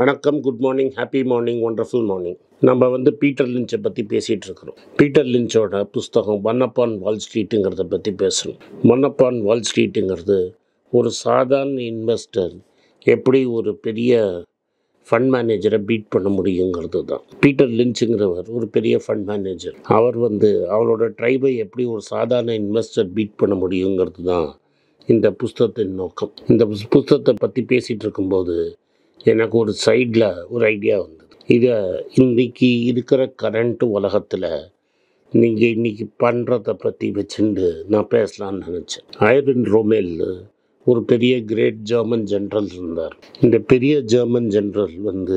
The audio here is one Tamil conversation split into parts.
வணக்கம் good morning happy morning wonderful morning நம்ம வந்து பீட்டர் லின்ச்சை பற்றி பேசிகிட்டு இருக்கிறோம் பீட்டர் லின்ச்சோட புஸ்தகம் ஒன் அப்பான் வால் ஸ்ட்ரீட்டுங்கிறத பற்றி பேசணும் ஒன் அப்பான் வால் ஸ்ட்ரீட்டுங்கிறது ஒரு சாதாரண இன்வெஸ்டர் எப்படி ஒரு பெரிய ஃபண்ட் மேனேஜரை பீட் பண்ண முடியுங்கிறது தான் பீட்டர் லின்ச்சுங்கிறவர் ஒரு பெரிய ஃபண்ட் மேனேஜர் அவர் வந்து அவரோட ட்ரைபை எப்படி ஒரு சாதாரண இன்வெஸ்டர் பீட் பண்ண முடியுங்கிறது தான் இந்த புஸ்தகத்தின் நோக்கம் இந்த புஸ்- புஸ்தகத்தை பற்றி பேசிகிட்டு இருக்கும்போது எனக்கு ஒரு சைடில் ஒரு ஐடியா வந்தது இதை இன்னைக்கு இருக்கிற கரண்ட் உலகத்தில் நீங்கள் இன்னைக்கு பண்ணுறதை பற்றி வச்சுண்டு நான் பேசலாம்னு நினச்சேன் ஐரன் ரோமேல் ஒரு பெரிய கிரேட் ஜெர்மன் ஜெனரல் இருந்தார் இந்த பெரிய ஜெர்மன் ஜெனரல் வந்து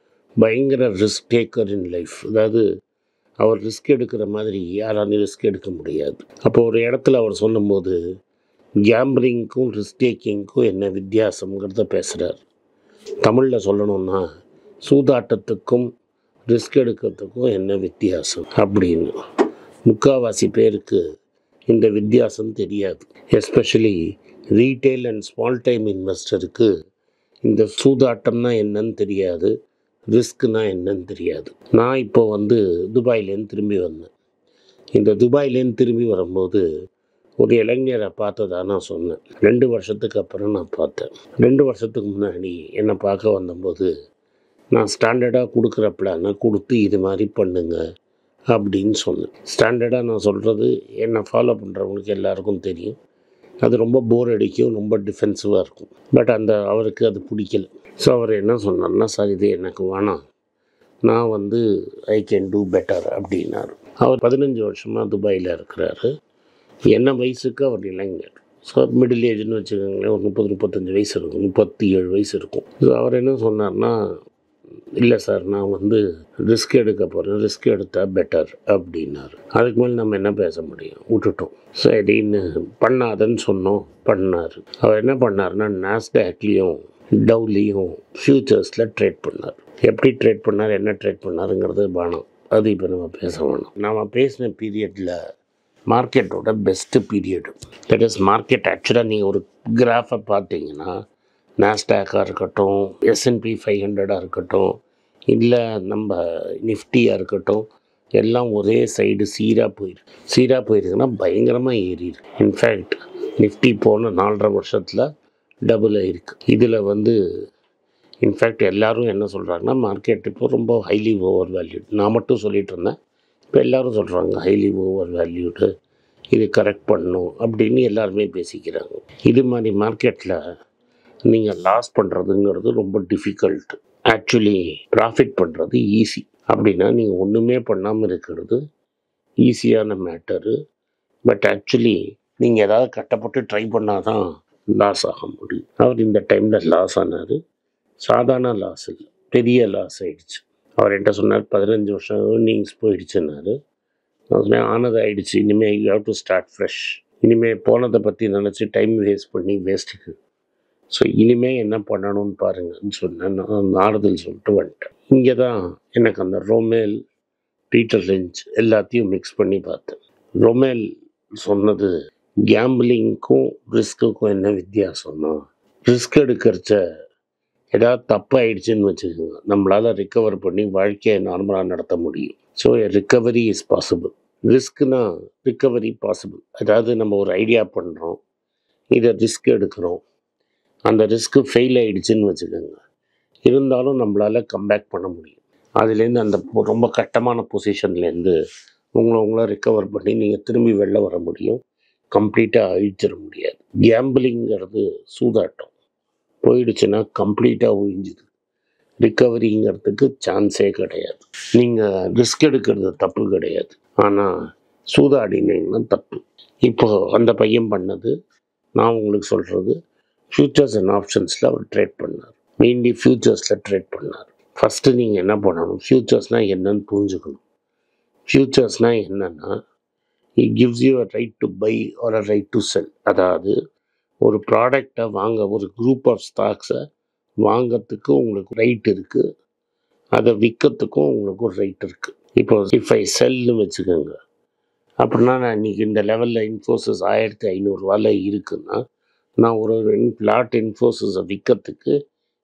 பயங்கர ரிஸ்க் டேக்கர் இன் லைஃப் அதாவது அவர் ரிஸ்க் எடுக்கிற மாதிரி யாராலையும் ரிஸ்க் எடுக்க முடியாது அப்போ ஒரு இடத்துல அவர் சொல்லும்போது கேம்பிளிங்க்கும் ரிஸ்க் டேக்கிங்க்கும் என்ன வித்தியாசங்கிறத பேசுகிறார் தமிழில் சொல்லணும்னா சூதாட்டத்துக்கும் ரிஸ்க் எடுக்கிறதுக்கும் என்ன வித்தியாசம் அப்படின்னு முக்காவாசி பேருக்கு இந்த வித்தியாசம் தெரியாது especially retail and small time இன்வெஸ்டருக்கு இந்த சூதாட்டம்னா என்னன்னு தெரியாது ரிஸ்க்னா என்னன்னு தெரியாது நான் இப்போ வந்து துபாயிலேருந்து திரும்பி வந்தேன் இந்த துபாயிலேருந்து திரும்பி வரும்போது ஒரு இளைஞரை பார்த்ததா நான் சொன்னேன் ரெண்டு வருஷத்துக்கு அப்புறம் நான் பார்த்தேன் ரெண்டு வருஷத்துக்கு முன்னாடி என்னை பார்க்க வந்தபோது நான் ஸ்டாண்டர்டாக கொடுக்குற பிளானை கொடுத்து இது மாதிரி பண்ணுங்க அப்படின்னு சொன்னேன் ஸ்டாண்டர்டாக நான் சொல்கிறது என்னை ஃபாலோ பண்ணுறவங்களுக்கு எல்லாருக்கும் தெரியும் அது ரொம்ப போர் அடிக்கும் ரொம்ப டிஃபென்சிவாக இருக்கும் பட் அந்த அவருக்கு அது பிடிக்கல ஸோ அவர் என்ன சொன்னார்னா சார் இது எனக்கு வேணாம் நான் வந்து ஐ கேன் டூ பெட்டர் அப்படின்னாரு அவர் பதினஞ்சு வருஷமாக துபாயில் இருக்கிறாரு என்ன வயசுக்கு அவர் இளைஞர் ஸோ மிடில் ஏஜ்னு வச்சுக்கோங்களேன் ஒரு முப்பது முப்பத்தஞ்சு வயசு இருக்கும் முப்பத்தி ஏழு வயசு இருக்கும் ஸோ அவர் என்ன சொன்னார்னா இல்லை சார் நான் வந்து ரிஸ்க் எடுக்க போகிறேன் ரிஸ்க் எடுத்தால் பெட்டர் அப்படின்னாரு அதுக்கு மேலே நம்ம என்ன பேச முடியும் விட்டுட்டோம் சரின்னு பண்ணாதன்னு சொன்னோம் பண்ணார் அவர் என்ன பண்ணாருன்னா நாஸ்டாக்லேயும் டவுலையும் ஃபியூச்சர்ஸில் ட்ரேட் பண்ணார் எப்படி ட்ரேட் பண்ணார் என்ன ட்ரேட் பண்ணாருங்கிறது வேணாம் அது இப்போ நம்ம பேச வேணாம் நாம் பேசின பீரியடில் மார்க்கெட்டோட best period that is market ஆக்சுவலாக நீங்கள் ஒரு கிராஃபை பார்த்தீங்கன்னா நாஸ்டாக்காக இருக்கட்டும் எஸ்என்பி ஃபைவ் ஹண்ட்ரடாக இருக்கட்டும் இல்லை நம்ம நிஃப்டியாக இருக்கட்டும் எல்லாம் ஒரே சைடு சீராக போயிருக்கு சீராக போயிருக்குன்னா பயங்கரமாக ஏறிருக்கு இன்ஃபேக்ட் நிஃப்டி போன நாலரை வருஷத்தில் டபுள் ஆயிருக்கு இதில் வந்து இன்ஃபேக்ட் எல்லாரும் என்ன சொல்கிறாங்கன்னா மார்க்கெட் இப்போ ரொம்ப ஹைலி ஓவர் வேல்யூட் நான் மட்டும் சொல்லிட்டு இருந்தேன் இப்போ எல்லாரும் சொல்கிறாங்க ஹைலி ஓவர் வேல்யூடு இது கரெக்ட் பண்ணும் அப்படின்னு எல்லாருமே பேசிக்கிறாங்க இது மாதிரி மார்க்கெட்டில் நீங்கள் லாஸ் பண்ணுறதுங்கிறது ரொம்ப டிஃபிகல்ட் ஆக்சுவலி ப்ராஃபிட் பண்ணுறது ஈஸி அப்படின்னா நீங்கள் ஒன்றுமே பண்ணாமல் இருக்கிறது ஈஸியான மேட்டரு பட் ஆக்சுவலி நீங்கள் ஏதாவது கட்டப்பட்டு ட்ரை பண்ணால் தான் லாஸ் ஆக முடியும் அவர் இந்த டைமில் லாஸ் ஆனார் சாதாரண லாஸ் இல்லை பெரிய லாஸ் ஆயிடுச்சு அவர் என்கிட்ட சொன்னார் பதினஞ்சு வருஷம் ஏர்னிங்ஸ் போயிடுச்சுன்னாரு நான் சொன்னேன் ஆனது ஆயிடுச்சு இனிமேல் you have to start fresh இனிமேல் போனதை பற்றி நினச்சி டைம் வேஸ்ட் பண்ணி வேஸ்ட்டுக்கு ஸோ இனிமேல் என்ன பண்ணணும்னு பாருங்கன்னு சொன்னேன் நான் ஆறுதல் சொல்லிட்டு வந்துட்டேன் இங்கே தான் எனக்கு அந்த ரோமேல் பீட்டர் லிஞ்ச் எல்லாத்தையும் மிக்ஸ் பண்ணி பார்த்தேன் ரொமேல் சொன்னது கேம்பிளிங்க்கும் ரிஸ்க்குக்கும் என்ன வித்தியாசம்னா ரிஸ்க் எடுக்கிறச்ச ஏதாவது தப்பாயிடுச்சுன்னு வச்சுக்கோங்க நம்மளால் ரிக்கவர் பண்ணி வாழ்க்கையை நார்மலாக நடத்த முடியும் ஸோ ரிக்கவரி இஸ் பாசிபிள் ரிஸ்க்னா ரிக்கவரி பாசிபிள் அதாவது நம்ம ஒரு ஐடியா பண்ணுறோம் இதை ரிஸ்க் எடுக்கிறோம் அந்த ரிஸ்க்கு ஃபெயில் ஆயிடுச்சுன்னு வச்சுக்கோங்க இருந்தாலும் நம்மளால் கம்பேக் பண்ண முடியும் அதுலேருந்து அந்த பொ- ரொம்ப கட்டமான பொசிஷன்லேருந்து உங்களை உங்களை ரிக்கவர் பண்ணி நீங்கள் திரும்பி வெளில வர முடியும் கம்ப்ளீட்டாக அழிச்சிட முடியாது கேம்பிளிங்கிறது சூதாட்டம் போயிடுச்சுன்னா கம்ப்ளீட்டாக ஒழிஞ்சுது ரிக்கவரிங்கிறதுக்கு சான்ஸே கிடையாது நீங்கள் ரிஸ்க் எடுக்கிறது தப்பு கிடையாது ஆனால் சூதாடினீங்கன்னா தப்பு இப்போ அந்த பையன் பண்ணது நான் உங்களுக்கு சொல்கிறது ஃபியூச்சர்ஸ் அண்ட் ஆப்ஷன்ஸில் அவர் ட்ரேட் பண்ணார் மெயின்லி ஃபியூச்சர்ஸில் ட்ரேட் பண்ணார் ஃபஸ்ட்டு நீங்கள் என்ன பண்ணணும் ஃபியூச்சர்ஸ்னால் என்னன்னு புரிஞ்சுக்கணும் ஃபியூச்சர்ஸ்னால் என்னென்னா it gives you a right to buy or a right to sell அதாவது ஒரு ப்ராடக்டை வாங்க ஒரு குரூப் ஆஃப் ஸ்டாக்ஸை வாங்கறதுக்கு உங்களுக்கு ரைட் இருக்குது அதை விற்கிறதுக்கும் உங்களுக்கு ஒரு ரைட் இருக்குது இப்போ இஃப் ஐ செல்னு வச்சுக்கோங்க அப்படின்னா நான் இன்னைக்கு இந்த லெவலில் இன்ஃபோசிஸ் ஆயிரத்தி ஐநூறுரூவால இருக்குன்னா நான் ஒரு பிளாட் இன்ஃபோசிஸை விற்கிறதுக்கு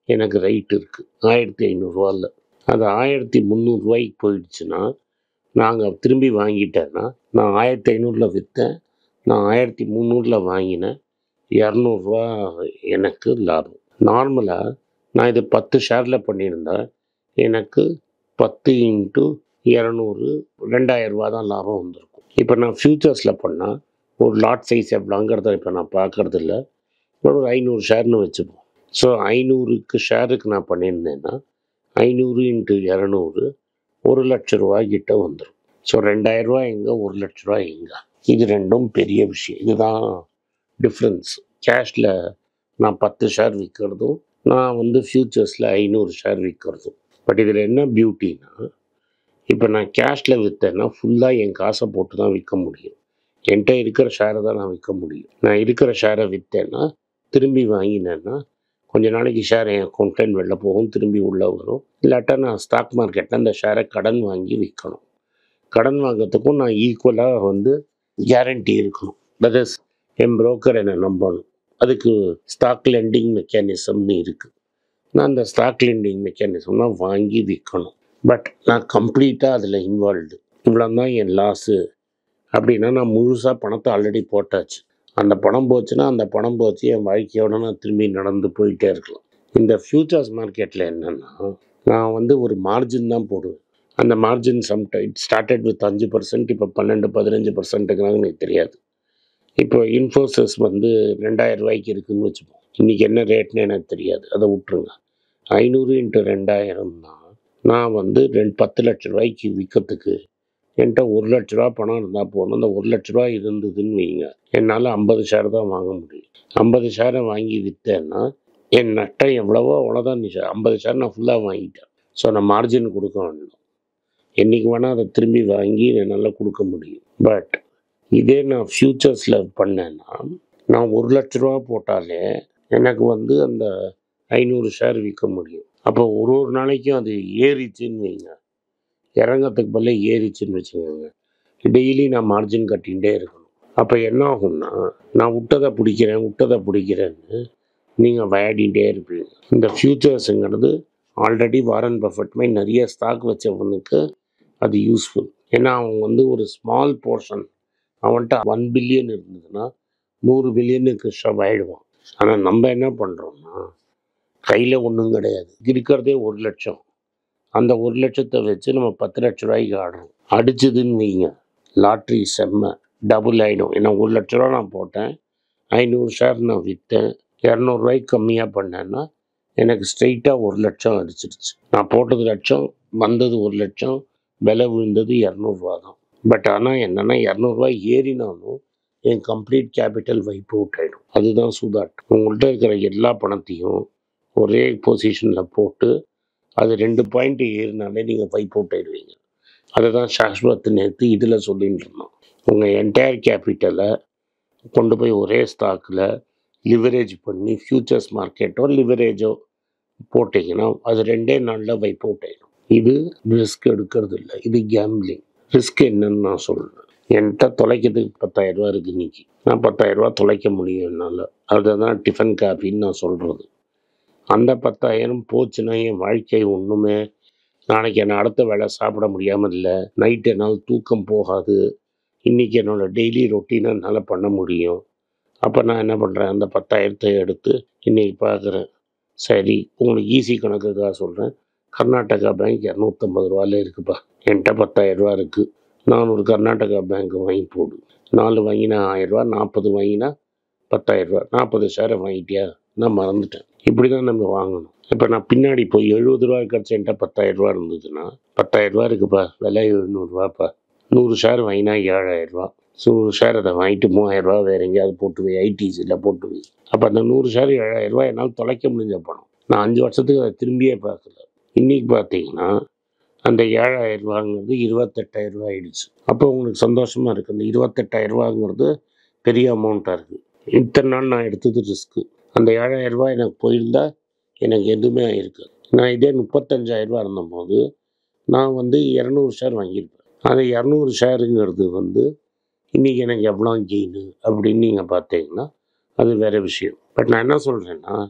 எனக்கு ரைட் இருக்குது ஆயிரத்தி ஐநூறுரூவாவில் அது ஆயிரத்தி முந்நூறுரூவாய்க்கு போயிடுச்சுன்னா நாங்கள் திரும்பி வாங்கிட்டேன்னா நான் ஆயிரத்தி ஐநூறில் விற்றேன் நான் ஆயிரத்தி முந்நூறில் வாங்கினேன் இரநூறுவா எனக்கு லாபம் நார்மலாக நான் இது பத்து ஷேரில் பண்ணியிருந்தா எனக்கு பத்து இன்ட்டு இரநூறு ரெண்டாயிரரூவா தான் லாபம் வந்திருக்கும் இப்போ நான் ஃப்யூச்சர்ஸில் பண்ணால் ஒரு லாட் சைஸ் எவ்வளோங்கிறத இப்போ நான் பார்க்கறது இல்ல ஒரு ஐநூறு ஷேர்னு வச்சுப்போம் ஸோ ஐநூறுக்கு ஷேருக்கு நான் பண்ணியிருந்தேன்னா ஐநூறு இன்ட்டு இரநூறு ஒரு லட்ச ரூபாய் கிட்ட வந்துடும் ஸோ ரெண்டாயிரரூவா எங்கே ஒரு லட்ச ரூபா எங்கே இது ரெண்டும் பெரிய விஷயம் இதுதான் டிஃப்ரென்ஸ் கேஷில் நான் பத்து ஷேர் விற்கிறதும் நான் வந்து ஃப்யூச்சர்ஸில் ஐநூறு ஷேர் விற்கிறதும் பட் இதில் என்ன பியூட்டினா இப்போ நான் கேஷில் விற்றேன்னா ஃபுல்லாக என் காசை போட்டு தான் விற்க முடியும் என்கிட்ட இருக்கிற ஷேரை தான் நான் விற்க முடியும் நான் இருக்கிற ஷேரை விற்றேன்னா திரும்பி வாங்கினேன்னா கொஞ்ச நாளைக்கு ஷேர் என் அக்கௌண்ட்லேருந்து வெளில போகும் திரும்பி உள்ளே வரும் இல்லாட்டா நான் ஸ்டாக் மார்க்கெட்டில் அந்த ஷேரை கடன் வாங்கி விற்கணும் கடன் வாங்குறதுக்கும் நான் ஈக்குவலாக வந்து கேரண்டி இருக்கணும் தட் இஸ் என் புரோக்கர் என்னை நம்பணும் அதுக்கு ஸ்டாக் லெண்டிங் மெக்கானிசம்னு இருக்குது நான் அந்த ஸ்டாக் லெண்டிங் மெக்கானிசம்லாம் வாங்கி விற்கணும் பட் நான் கம்ப்ளீட்டாக அதில் இன்வால்வ்டு இவ்வளோ தான் என் லாஸு அப்படின்னா நான் முழுசாக பணத்தை ஆல்ரெடி போட்டாச்சு அந்த பணம் போச்சுன்னா அந்த பணம் போச்சு என் வாழ்க்கையோட நான் திரும்பி நடந்து போயிட்டே இருக்கலாம் இந்த ஃப்யூச்சர்ஸ் மார்க்கெட்டில் என்னென்னா நான் வந்து ஒரு மார்ஜின் தான் போடுவேன் அந்த மார்ஜின் சம்டைம் ஸ்டார்டட் வித் அஞ்சு பர்சன்ட் இப்போ பன்னெண்டு பதினஞ்சு பர்சன்ட்டுக்குனாங்க எனக்கு தெரியாது இப்போ இன்ஃபோசிஸ் வந்து ரெண்டாயிரம் ரூபாய்க்கு இருக்குதுன்னு வச்சுப்போம் இன்றைக்கி என்ன ரேட்னு எனக்கு தெரியாது அதை விட்ருங்க ஐநூறு இன்ட்டு ரெண்டாயிரம்னா நான் வந்து ரெண்டு பத்து லட்ச ரூபாய்க்கு விற்கிறதுக்கு என்கிட்ட ஒரு லட்ச ரூபா பணம் இருந்தால் போகணும் அந்த ஒரு லட்ச ரூபா இருந்ததுன்னு வைங்க என்னால் ஐம்பது ஷேர் தான் வாங்க முடியும் ஐம்பது ஷேரை வாங்கி விற்றேன்னா என் நட்டம் எவ்வளவோ அவ்வளோதான் நீ ஐம்பது ஷேர் நான் ஃபுல்லாக வாங்கிட்டேன் ஸோ நான் மார்ஜின் கொடுக்க வேண்டாம் என்றைக்கு வேணால் அதை திரும்பி வாங்கி என்னால் கொடுக்க முடியும் பட் இதே நான் ஃப்யூச்சர்ஸில் பண்ணேன்னா நான் ஒரு லட்ச ரூபா போட்டாலே எனக்கு வந்து அந்த ஐநூறு ஷேர் விற்க முடியும் அப்போ ஒரு ஒரு நாளைக்கும் அது ஏறிச்சுன்னு வைங்க இறங்கத்துக்கு பதில் ஏறிச்சுன்னு வச்சுக்கோங்க டெய்லி நான் மார்ஜின் கட்டிகிட்டே இருக்கணும் அப்போ என்ன ஆகும்னா நான் விட்டதை பிடிக்கிறேன் விட்டதை பிடிக்கிறேன்னு நீங்கள் விளையாடிட்டே இருப்பீங்க இந்த ஃப்யூச்சர்ஸுங்கிறது ஆல்ரெடி வாரன் பஃபட் மாதிரி நிறைய ஸ்டாக் வச்சவனுக்கு அது யூஸ்ஃபுல் ஏன்னா அவன் வந்து ஒரு ஸ்மால் போர்ஷன் அவன்கிட்ட ஒன் பில்லியன் இருந்ததுன்னா நூறு பில்லியனுக்கு ஷவ் ஆகிடுவான் ஆனால் நம்ம என்ன பண்ணுறோம்னா கையில் ஒன்றும் கிடையாது இருக்கிறதே ஒரு லட்சம் அந்த ஒரு லட்சத்தை வச்சு நம்ம பத்து லட்ச ரூபாய்க்கு ஆடுறோம் அடிச்சதுன்னு வைங்க லாட்ரி செம்ம டபுள் ஆகிடும் ஏன்னா ஒரு லட்ச ரூபா நான் போட்டேன் ஐநூறு ஷேர் நான் விற்றேன் இரநூறுவாய்க்கு கம்மியாக பண்ணேன்னா எனக்கு ஸ்ட்ரைட்டாக ஒரு லட்சம் அடிச்சிருச்சு நான் போட்டது லட்சம் வந்தது ஒரு லட்சம் விலை விழுந்தது இரநூறுவா தான் பட் ஆனால் என்னென்னா இரநூறுவா ஏறினாலும் என் கம்ப்ளீட் கேபிட்டல் வைப் அவுட் ஆகிடும் அதுதான் சூதாட் உங்கள்கிட்ட இருக்கிற எல்லா பணத்தையும் ஒரே பொசிஷனில் போட்டு அது ரெண்டு பாயிண்ட் ஏறினாலே நீங்கள் வைப் அவுட் ஆயிடுவீங்க அதை தான் சாஸ்வத் நேற்று இதில் சொல்லிட்டு இருந்தோம் உங்கள் என்டையர் கேபிட்டலை கொண்டு போய் ஒரே ஸ்டாக்கில் லிவரேஜ் பண்ணி ஃப்யூச்சர்ஸ் மார்க்கெட்டோ லிவரேஜோ போட்டிங்கன்னா அது ரெண்டே நாளில் வைப் அவுட் ஆயிடும் இது ரிஸ்க் எடுக்கிறது இல்லை இது கேம்பிளிங் ரிஸ்க் என்னன்னு நான் சொல்கிறேன் என்கிட்ட தொலைக்கிறதுக்கு பத்தாயிரம் ரூபா இருக்குது இன்னைக்கு நான் பத்தாயிரம் ரூபா தொலைக்க முடியும் என்னால் அதுதான் டிஃபன் காப்பின்னு நான் சொல்கிறது அந்த பத்தாயிரம் போச்சுன்னா என் வாழ்க்கை ஒன்றுமே நாளைக்கு என்ன அடுத்த வேலை சாப்பிட முடியாமல் இல்லை நைட் என்னால் தூக்கம் போகாது இன்றைக்கி என்னோடய டெய்லி ரொட்டீனை என்னால் பண்ண முடியும் அப்போ நான் என்ன பண்ணுறேன் அந்த பத்தாயிரத்தை எடுத்து இன்றைக்கி பார்க்குறேன் சரி உங்களுக்கு ஈஸி கணக்குக்காக சொல்கிறேன் கர்நாடகா பேங்க் இரநூத்தம்பது ரூபாயில் இருக்குப்பா என்கிட்ட பத்தாயிரம் ரூபா இருக்குது நான் ஒரு கர்நாடகா பேங்க் வாங்கி போடு நாலு வாங்கினா ஆயிரரூவா நாற்பது வாங்கினா பத்தாயிரரூவா நாற்பது ஷேரை வாங்கிட்டியா நான் மறந்துட்டேன் இப்படி தான் நம்ம வாங்கணும் இப்போ நான் பின்னாடி போய் எழுபது ரூபா கிடச்ச என்கிட்ட பத்தாயிரரூவா இருந்ததுன்னா பத்தாயிரரூவா இருக்குப்பா விலை எழுநூறுவாப்பா நூறு ஷேர் வாங்கினா ஏழாயிரரூவா ஸோ ஷேர் அதை வாங்கிட்டு மூவாயிரரூவா வேறு எங்கேயாவது போட்டு வை ஐடிசியில் போட்டு வை அப்போ அந்த நூறு ஷேர் ஏழாயிரரூவா என்னால் தொலைக்க முடிஞ்ச பணம் நான் அஞ்சு வருஷத்துக்கு அதை திரும்பியே பார்க்கல இன்றைக்கி பார்த்தீங்கன்னா அந்த ஏழாயிரம் ரூபாங்கிறது இருபத்தெட்டாயிரம் ரூபா ஆயிடுச்சு அப்போ உங்களுக்கு சந்தோஷமாக இருக்குது அந்த இருபத்தெட்டாயிரம் ரூபாங்கிறது பெரிய அமௌண்ட்டாக இருக்குது இத்தனை நாள் நான் எடுத்தது ரிஸ்க்கு அந்த ஏழாயிரம் ரூபாய் எனக்கு போயிருந்தா எனக்கு எதுவுமே ஆயிருக்கு நான் இதே முப்பத்தஞ்சாயிரம் ரூபா இருந்தபோது நான் வந்து இரநூறு ஷேர் வாங்கியிருப்பேன் அந்த இரநூறு ஷேருங்கிறது வந்து இன்றைக்கி எனக்கு எவ்வளோ கெயின் அப்படின்னு நீங்கள் பார்த்தீங்கன்னா அது வேறு விஷயம் பட் நான் என்ன சொல்கிறேன்னா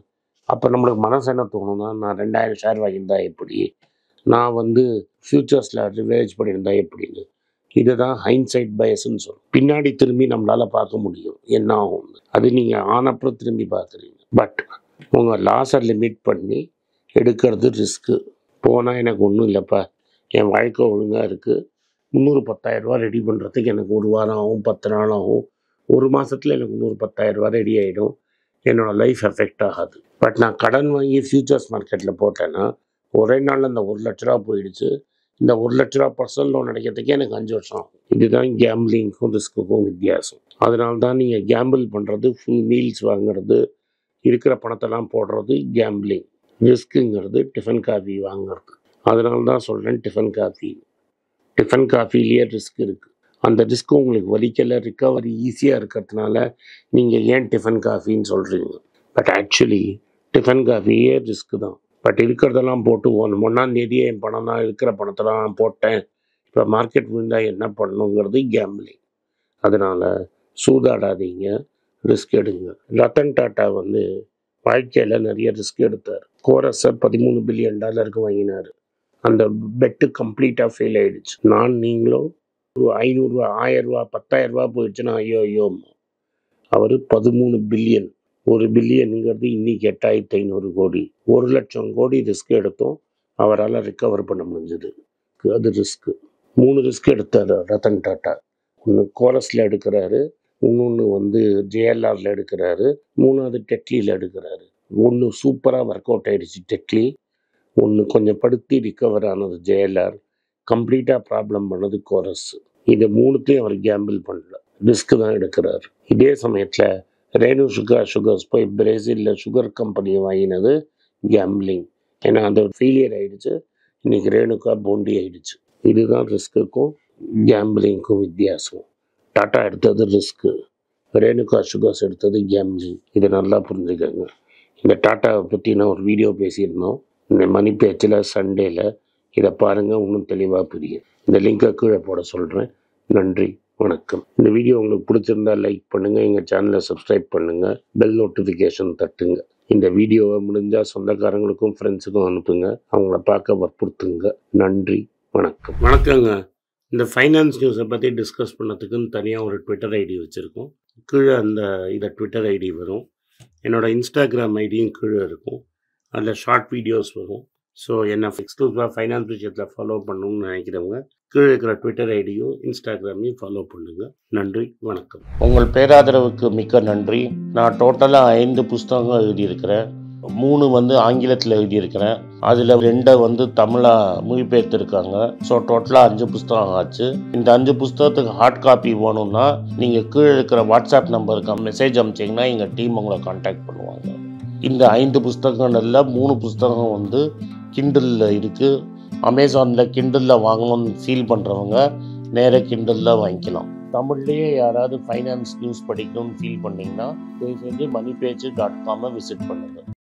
அப்போ நம்மளுக்கு மனசு என்ன தோணும்னா நான் ரெண்டாயிரம் ஷேர் வாங்கியிருந்தா எப்படி நான் வந்து ஃப்யூச்சர்ஸில் ரிவேஜ் பண்ணியிருந்தா எப்படின்னு இதுதான் ஹைன்சைட் பயஸ்ன்னு சொல்லும் பின்னாடி திரும்பி நம்மளால் பார்க்க முடியும் என்ன ஆகும் அது நீங்கள் ஆனப்புறம் திரும்பி பார்க்குறீங்க பட் உங்கள் லாஸை லிமிட் பண்ணி எடுக்கிறது ரிஸ்க்கு போனால் எனக்கு ஒன்றும் இல்லைப்பா என் வாழ்க்கை ஒழுங்காக இருக்குது முந்நூறு பத்தாயிரரூபா ரெடி பண்ணுறதுக்கு எனக்கு ஒரு வாரம் ஆகும் பத்து நாள் ஆகும் ஒரு மாதத்தில் எனக்கு இன்னொரு பத்தாயிரரூபா ரெடி ஆகிடும் என்னோடய லைஃப் எஃபெக்ட் ஆகாது பட் நான் கடன் வாங்கி ஃப்யூச்சர்ஸ் மார்க்கெட்டில் போட்டேன்னா ஒரே நாளில் இந்த ஒரு லட்ச ரூபா போயிடுச்சு இந்த ஒரு லட்ச ரூபா பர்சனல் லோன் அடைக்கிறதுக்கே எனக்கு அஞ்சு வருஷம் ஆகும் இதுதான் கேம்பிளிங்க்கும் ரிஸ்க்குக்கும் வித்தியாசம் அதனால தான் நீங்கள் கேம்பிள் பண்ணுறது ஃபுல் மீல்ஸ் வாங்குறது இருக்கிற பணத்தெல்லாம் போடுறது கேம்பிளிங் ரிஸ்க்குங்கிறது டிஃபன் காஃபி வாங்குறது அதனால தான் சொல்கிறேன் டிஃபன் காஃபி டிஃபன் காஃபிலேயே ரிஸ்க் இருக்குது அந்த ரிஸ்க் உங்களுக்கு வலிக்கலை ரிக்கவரி ஈஸியாக இருக்கிறதுனால நீங்கள் ஏன் டிஃபன் காஃபின்னு சொல்கிறீங்க பட் ஆக்சுவலி டிஃபன் காஃபியே ரிஸ்க்கு தான் பட் இருக்கிறதெல்லாம் போட்டு ஒன் ஒன்றாம் தேதியே என் பணம் தான் இருக்கிற பணத்தெல்லாம் நான் போட்டேன் இப்போ மார்க்கெட் விழுந்தா என்ன பண்ணணுங்கிறது கேம்பிளிங் அதனால் சூதாடாதீங்க ரிஸ்க் எடுங்க ரத்தன் டாட்டா வந்து வாழ்க்கையில் நிறைய ரிஸ்க் எடுத்தார் கோரஸை பதிமூணு பில்லியன் டாலருக்கு வாங்கினார் அந்த பெட்டு கம்ப்ளீட்டாக ஃபெயில் ஆயிடுச்சு நான் நீங்களும் ஒரு ஐநூறுரூவா ஆயிரரூவா பத்தாயிரரூவா போயிடுச்சுன்னா ஐயோ ஐயோ அவர் பதிமூணு பில்லியன் ஒரு பில்லியனுங்கிறது இன்னைக்கு எட்டாயிரத்தி ஐநூறு கோடி ஒரு லட்சம் கோடி ரிஸ்க் எடுத்தோம் அவரால் ரிக்கவர் பண்ண முடிஞ்சது அது ரிஸ்க்கு மூணு ரிஸ்க் எடுத்தார் ரத்தன் டாட்டா ஒன்று கோரஸில் எடுக்கிறாரு இன்னொன்று வந்து ஜேஎல்ஆரில் எடுக்கிறாரு மூணாவது டெட்லியில் எடுக்கிறாரு ஒன்று சூப்பராக ஒர்க் அவுட் ஆயிடுச்சு டெட்லி ஒன்று கொஞ்சம் படுத்தி ரிக்கவர் ஆனது ஜேஎல்ஆர் கம்ப்ளீட்டாக ப்ராப்ளம் பண்ணது கோரஸ் இது மூணுத்தையும் அவர் கேம்பிள் பண்ணல ரிஸ்க் தான் எடுக்கிறார் இதே சமயத்தில் ரேணு சுகர் சுகர்ஸ் போய் பிரேசிலில் சுகர் கம்பெனியை வாங்கினது கேம்பிளிங் ஏன்னா அந்த ஃபெயிலியர் ஆயிடுச்சு இன்னைக்கு ரேணுகா போண்டி ஆயிடுச்சு இதுதான் ரிஸ்க்குக்கும் கேம்பிளிங்க்கும் வித்தியாசம் டாட்டா எடுத்தது ரிஸ்க்கு ரேணுகா சுகர்ஸ் எடுத்தது கேம்பிளிங் இதை நல்லா புரிஞ்சுக்கோங்க இந்த டாட்டாவை பற்றி நான் ஒரு வீடியோ பேசியிருந்தோம் இந்த மணி பேச்சில் சண்டேல இதை பாருங்கள் இன்னும் தெளிவாக புரியும் இந்த லிங்கை கீழே போட சொல்கிறேன் நன்றி வணக்கம் இந்த வீடியோ உங்களுக்கு பிடிச்சிருந்தா லைக் பண்ணுங்கள் எங்கள் சேனலை சப்ஸ்கிரைப் பண்ணுங்கள் பெல் நோட்டிஃபிகேஷன் தட்டுங்க இந்த வீடியோவை முடிஞ்சால் சொந்தக்காரங்களுக்கும் ஃப்ரெண்ட்ஸுக்கும் அனுப்புங்க அவங்கள பார்க்க வற்புறுத்துங்க நன்றி வணக்கம் வணக்கங்க இந்த ஃபைனான்ஸ் நியூஸை பற்றி டிஸ்கஸ் பண்ணதுக்குன்னு தனியாக ஒரு ட்விட்டர் ஐடி வச்சுருக்கோம் கீழே அந்த இதை ட்விட்டர் ஐடி வரும் என்னோட இன்ஸ்டாகிராம் ஐடியும் கீழே இருக்கும் அதில் ஷார்ட் வீடியோஸ் வரும் ஸோ என்ன எக்ஸ்க்ளூசிவாக ஃபைனான்ஸ் விஷயத்தில் ஃபாலோ பண்ணணும்னு நினைக்கிறவங்க கீழே இருக்கிற ட்விட்டர் ஐடியும் இன்ஸ்டாகிராமையும் ஃபாலோ பண்ணுங்கள் நன்றி வணக்கம் உங்கள் பேராதரவுக்கு மிக்க நன்றி நான் டோட்டலாக ஐந்து புஸ்தகங்கள் எழுதியிருக்கிறேன் மூணு வந்து ஆங்கிலத்தில் எழுதியிருக்கிறேன் அதில் ரெண்டை வந்து தமிழாக மொழிபெயர்த்திருக்காங்க ஸோ டோட்டலாக அஞ்சு புஸ்தகம் ஆச்சு இந்த அஞ்சு புஸ்தகத்துக்கு ஹார்ட் காப்பி வேணும்னா நீங்கள் கீழே இருக்கிற வாட்ஸ்அப் நம்பருக்கு மெசேஜ் அனுப்பிச்சிங்கன்னா எங்கள் டீம் உங்களை காண்டாக்ட் பண்ணுவாங்க இந்த ஐந்து புஸ்தகங்கள்ல மூணு புஸ்தகம் வந்து கிண்டலில் இருக்குது அமேசானில் கிண்டலில் வாங்கணும்னு ஃபீல் பண்ணுறவங்க நேராக கிண்டலில் வாங்கிக்கலாம் தமிழ்லேயே யாராவது ஃபைனான்ஸ் நியூஸ் படிக்கணும்னு ஃபீல் பண்ணிங்கன்னா தயவு செஞ்சு மணி பேஜ் டாட் காமை விசிட் பண்ணுங்கள்